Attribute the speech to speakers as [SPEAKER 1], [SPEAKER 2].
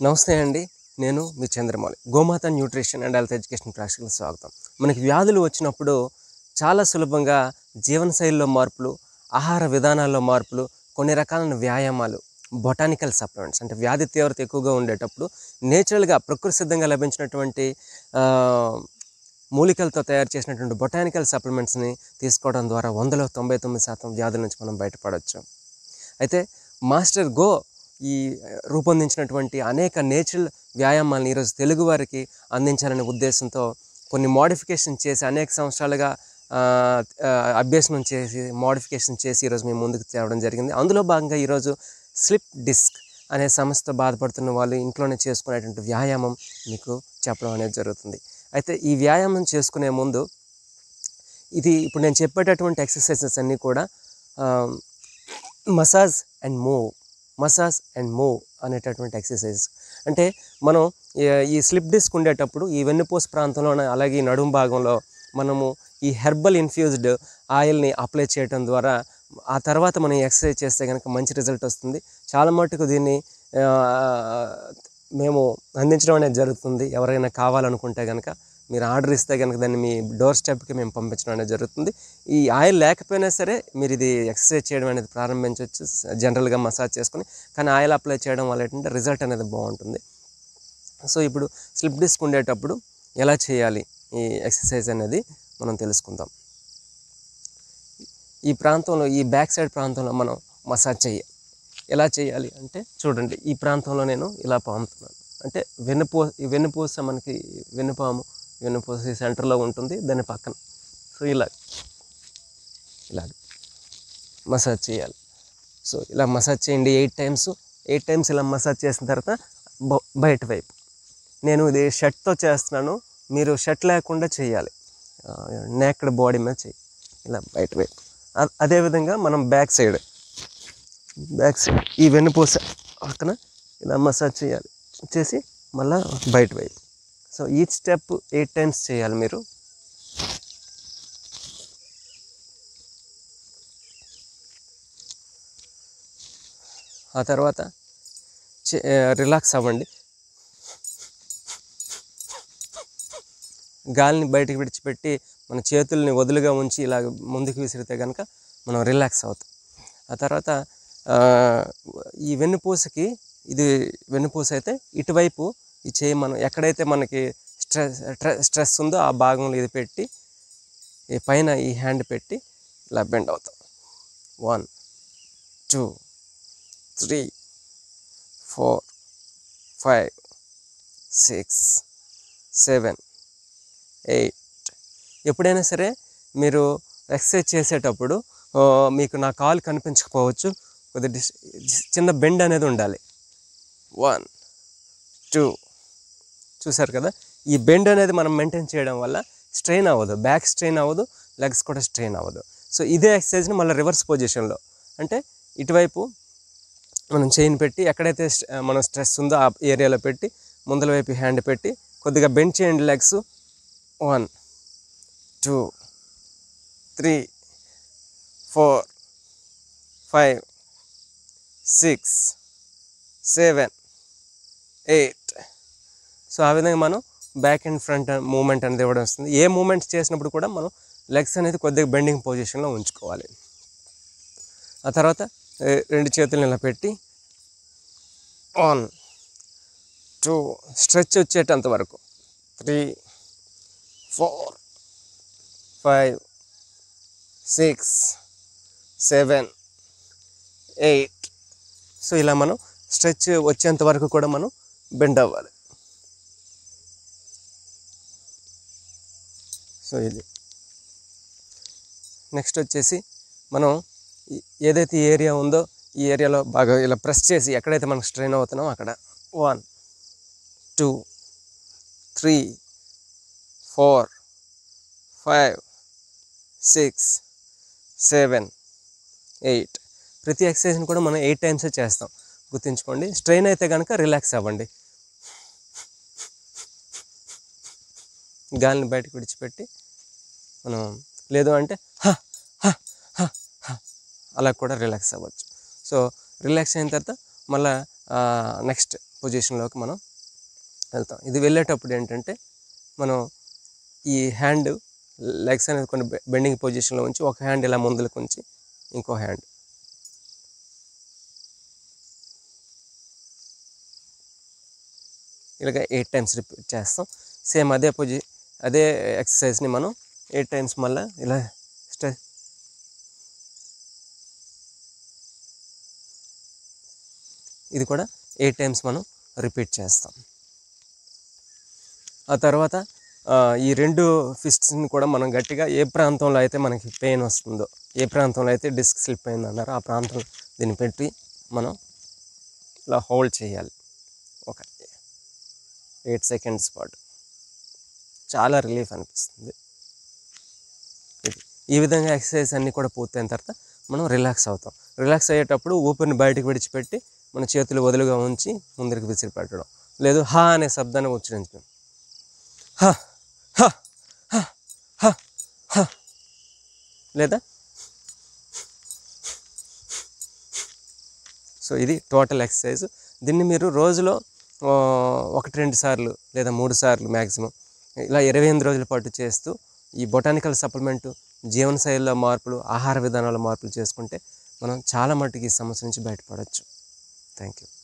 [SPEAKER 1] నమస్తే అండి నేను మీ Chandramouli Gomata nutrition and health education practical స్వాగతం మనకి వ్యాధులు వచ్చినప్పుడు చాలా సులభంగా జీవనశైలిలో మార్పులు ఆహార విధానాల్లో మార్పులు కొన్ని రకాలైన వ్యాయామాలు బొటానికల్ సప్లిమెంట్స్ అంటే వ్యాధి తీవ్రత ఎక్కువగా ఉండేటప్పుడు నేచురల్గా ప్రకృతి సిద్ధంగా లభించినటువంటి ఆ, మూలికలతో తయారు చేసినటువంటి బొటానికల్ సప్లిమెంట్స్ని తీసుకోవడం ద్వారా వందలో తొంభై తొమ్మిది శాతం వ్యాధుల నుంచి మనం బయటపడవచ్చు అయితే మాస్టర్ గో ఈ రూపొందించినటువంటి అనేక నేచురల్ వ్యాయామాలను ఈరోజు తెలుగు వారికి అందించాలనే ఉద్దేశంతో కొన్ని మోడిఫికేషన్ చేసి అనేక సంవత్సరాలుగా ఆ, ఆ, అభ్యసనం చేసి మోడిఫికేషన్ చేసి ఈరోజు మేము ముందుకు తేవడం జరిగింది అందులో భాగంగా ఈరోజు స్లిప్ డిస్క్ అనే సమస్యతో బాధపడుతున్న వాళ్ళు ఇంట్లోనే చేసుకునేటువంటి వ్యాయామం మీకు చెప్పడం అనేది జరుగుతుంది అయితే ఈ వ్యాయామం చేసుకునే ముందు ఇది ఇప్పుడు నేను చెప్పేటటువంటి ఎక్సర్సైజెస్ అన్నీ కూడా massage and move massage and move అనేటటువంటి ఎక్సర్సైజ్ అంటే మనం ఈ- ఈ స్లిప్ డిస్క్ ఉండేటప్పుడు ఈ వెన్నుపూస ప్రాంతంలో అలాగే ఈ నడుము భాగంలో మనము ఈ హెర్బల్ ఇన్ఫ్యూజ్డ్ ఆయిల్ని అప్లై చేయడం ద్వారా ఆ తర్వాత మనం ఎక్సర్సైజ్ చేస్తే కనుక మంచి రిజల్ట్ వస్తుంది చాలా మటుకు దీన్ని ఆ, మేము అందించడం అనేది జరుగుతుంది ఎవరైనా కావాలనుకుంటే కనుక మీరు ఆర్డర్ ఇస్తే కనుక దాన్ని మీ డోర్ స్టెప్కి మేము పంపించడం అనేది జరుగుతుంది ఈ ఆయిల్ లేకపోయినా సరే మీరు ఇది ఎక్సర్సైజ్ చేయడం అనేది ప్రారంభించవచ్చు జనరల్గా మసాజ్ చేసుకుని కానీ ఆయిల్ అప్లై చేయడం వల్ల ఏంటంటే రిజల్ట్ అనేది బాగుంటుంది సో ఇప్పుడు స్లిప్ డిస్క్ ఉండేటప్పుడు ఎలా చేయాలి ఈ ఎక్సర్సైజ్ అనేది మనం తెలుసుకుందాం ఈ ప్రాంతంలో ఈ బ్యాక్ సైడ్ ప్రాంతంలో మనం మసాజ్ చేయాలి ఎలా చేయాలి అంటే చూడండి ఈ ప్రాంతంలో నేను ఇలా పాముతున్నాను అంటే వెన్నుపూ ఈ వెన్నుపూస మనకి వెన్నుపాము వెన్నుపూస ఈ సెంటర్లో ఉంటుంది దాని పక్కన సో ఇలా ఇలాగ మసాజ్ చేయాలి సో ఇలా మసాజ్ చేయండి ఎయిట్ టైమ్స్ ఎయిట్ టైమ్స్ ఇలా మసాజ్ చేసిన తర్వాత బ- బయట వైపు నేను ఇది షర్ట్తో చేస్తున్నాను మీరు షర్ట్ లేకుండా చేయాలి నేక్కడ బాడీ మీద చేయి ఇలా బయట వైపు అ- అదేవిధంగా మనం బ్యాక్ సైడ్ బ్యాక్ సైడ్ ఈ వెన్నుపూస పక్కన ఇలా మసాజ్ చేయాలి చేసి మళ్ళా బయట వైపు so each step eight times చేయాలి మీరు ఆ తర్వాత రిలాక్స్ అవ్వండి గాలిని బయటకు విడిచిపెట్టి మన చేతుల్ని వదులుగా ఉంచి ఇలా ముందుకు విసిరితే కనుక మనం రిలాక్స్ అవుతాం ఆ తర్వాత ఆ, ఈ వెన్నుపూసకి ఇది వెన్నుపూస అయితే ఇటువైపు ఈ చేయి మనం ఎక్కడైతే మనకి స్ట్రెస్ స్ట్రెస్ ఉందో ఆ భాగంలో ఇది పెట్టి ఈ పైన ఈ హ్యాండ్ పెట్టి ఇలా బెండ్ అవుతాం one two three four five six seven eight ఎప్పుడైనా సరే మీరు ఎక్సర్సైజ్ చేసేటప్పుడు ఆ, మీకు నా కాలు కనిపించకపోవచ్చు కొద్ది డిస్ చిన్న బెండ్ అనేది ఉండాలి వన్ టూ చూసారు కదా ఈ బెండ్ అనేది మనం మెయింటైన్ చేయడం వల్ల స్ట్రెయిన్ అవ్వదు బ్యాక్ స్ట్రెయిన్ అవ్వదు లెగ్స్ కూడా స్ట్రెయిన్ అవ్వదు సో ఇదే ఎక్సర్సైజ్ని మళ్ళీ రివర్స్ పొజిషన్లో అంటే ఇటువైపు మనం చైన్ పెట్టి ఎక్కడైతే స్ట్- మనం స్ట్రెస్ ఉందో ఆ ఏరియాలో పెట్టి ముందల వైపు హ్యాండ్ పెట్టి కొద్దిగా బెండ్ చేయండి legs one two three four five six seven eight so ఆ విధంగా మనం బ్యాక్ అండ్ ఫ్రంట్ మూమెంట్ అనేది ఇవ్వడం వస్తుంది ఏ మూమెంట్స్ చేసినప్పుడు కూడా మనం లెగ్స్ అనేది కొద్దిగా బెండింగ్ పొజిషన్లో ఉంచుకోవాలి ఆ తర్వాత ఏ, రెండు చేతులను ఇలా పెట్టి వన్ టూ స్ట్రెచ్ వచ్చేటంత వరకు three four five six seven eight so ఇలా మనం స్ట్రెచ్ వచ్చేంత వరకు కూడా మనం బెండ్ అవ్వాలి సో ఇది నెక్స్ట్ వచ్చేసి మనం ఈ- ఏదైతే ఏరియా ఉందో ఈ ఏరియాలో బాగా ఇలా ప్రెస్ చేసి ఎక్కడైతే మనం స్ట్రెయిన్ అవుతున్నామో అక్కడ one two three four five six seven eight ప్రతి ఎక్సర్సైజ్ని కూడా మనం ఎయిట్ టైమ్సే చేస్తాం గుర్తుంచుకోండి స్ట్రెయిన్ అయితే కనుక రిలాక్స్ అవ్వండి గాలిని బయటకు విడిచిపెట్టి మనం లేదు అంటే హ హ హ హ అలా కూడా రిలాక్స్ అవ్వచ్చు సో రిలాక్స్ అయిన తర్వాత మళ్ళీ నెక్స్ట్ పొజిషన్లోకి మనం వెళ్తాం ఇది వెళ్ళేటప్పుడు ఏంటంటే మనం ఈ హ్యాండ్ లెగ్స్ అనేది కొన్ని బెండింగ్ పొజిషన్లో ఉంచి ఒక హ్యాండ్ ఇలా ముందులకు ఉంచి ఇంకో హ్యాండ్ ఇలాగ ఎయిట్ టైమ్స్ రిపీట్ చేస్తాం సేమ్ అదే పొజి అదే ఎక్సర్సైజ్ని మనం ఎయిట్ టైమ్స్ మళ్ళీ ఇలా స్టే ఇది కూడా ఎయిట్ టైమ్స్ మనం రిపీట్ చేస్తాం ఆ తర్వాత ఆ, ఈ రెండు ఫిస్ట్స్ని కూడా మనం గట్టిగా ఏ ప్రాంతంలో అయితే మనకి పెయిన్ వస్తుందో ఏ ప్రాంతంలో అయితే డిస్క్ స్లిప్ అయింది అన్నారో ఆ ప్రాంతం దీన్ని పెట్టి మనం ఇలా హోల్డ్ చేయాలి ఒక ఎయిట్ సెకండ్స్ పాటు చాలా రిలీఫ్ అనిపిస్తుంది ఇది ఈ విధంగా ఎక్సర్సైజ్ అన్నీ కూడా పూర్తయిన తర్వాత మనం రిలాక్స్ అవుతాం రిలాక్స్ అయ్యేటప్పుడు ఊపిరిని బయటకు విడిచిపెట్టి మన చేతులు వదులుగా ఉంచి ముందరికి విసిరి పెట్టడం లేదు హా అనే శబ్దాన్ని ఉచ్చరించడం హ హ హ హ హ లేదా సో ఇది టోటల్ ఎక్సర్సైజ్ దీన్ని మీరు రోజులో ఆ, ఒకటి రెండు సార్లు లేదా మూడు సార్లు మ్యాక్సిమం ఇలా ఇరవై ఎనిమిది రోజుల పాటు చేస్తూ ఈ బొటానికల్ సప్లిమెంటు జీవనశైలిలో మార్పులు ఆహార విధానాల మార్పులు చేసుకుంటే మనం చాలా మట్టుకు ఈ సమస్య నుంచి బయటపడవచ్చు థ్యాంక్ యూ